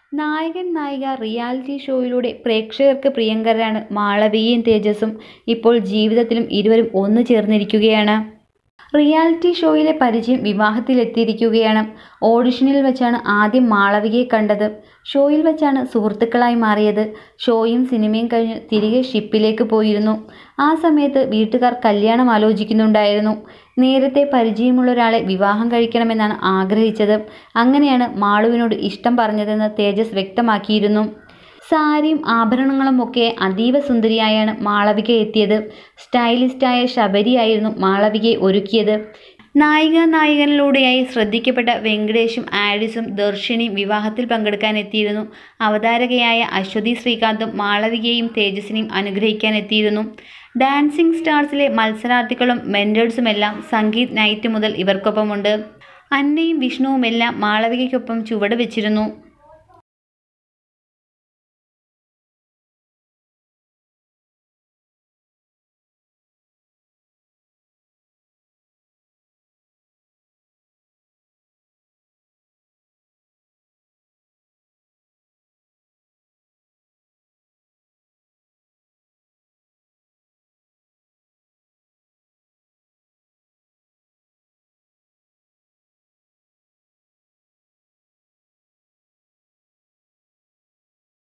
നായകൻ നായിക റിയാലിറ്റി ഷോയിലൂടെ പ്രേക്ഷകർക്ക് പ്രിയങ്കരാണ് മാളവികയും തേജസും ഇപ്പോൾ ജീവിതത്തിലും ഇരുവരും ഒന്നു ചേർന്നിരിക്കുകയാണ് റിയാലിറ്റി ഷോയിലെ പരിചയം വിവാഹത്തിലെത്തിയിരിക്കുകയാണ് ഓഡിഷനിൽ വെച്ചാണ് ആദ്യം മാളവികയെ കണ്ടത് ഷോയിൽ വെച്ചാണ് സുഹൃത്തുക്കളായി മാറിയത് ഷോയും സിനിമയും കഴിഞ്ഞ് തിരികെ ഷിപ്പിലേക്ക് പോയിരുന്നു ആ സമയത്ത് വീട്ടുകാർ കല്യാണം ആലോചിക്കുന്നുണ്ടായിരുന്നു നേരത്തെ പരിചയമുള്ള ഒരാളെ വിവാഹം കഴിക്കണമെന്നാണ് ആഗ്രഹിച്ചത് അങ്ങനെയാണ് മാളുവിനോട് ഇഷ്ടം പറഞ്ഞതെന്ന് തേജസ് വ്യക്തമാക്കിയിരുന്നു സാരിയും ആഭരണങ്ങളും ഒക്കെ അതീവ സുന്ദരിയായാണ് മാളവിക എത്തിയത് സ്റ്റൈലിസ്റ്റായ ശബരിയായിരുന്നു മാളവികയെ ഒരുക്കിയത് നായിക നായകനിലൂടെയായി ശ്രദ്ധിക്കപ്പെട്ട വെങ്കടേഷും ആഡിസും ദർശിനിയും വിവാഹത്തിൽ പങ്കെടുക്കാൻ എത്തിയിരുന്നു അവതാരകയായ അശ്വതി ശ്രീകാന്തും മാളവികയെയും തേജസിനെയും അനുഗ്രഹിക്കാൻ എത്തിയിരുന്നു ഡാൻസിംഗ് സ്റ്റാർസിലെ മത്സരാർത്ഥികളും മെൻറ്റേഴ്സുമെല്ലാം സംഗീത് നൈറ്റ് മുതൽ ഇവർക്കൊപ്പമുണ്ട് അന്നയും വിഷ്ണുവുമെല്ലാം മാളവികയ്ക്കൊപ്പം ചുവട് വെച്ചിരുന്നു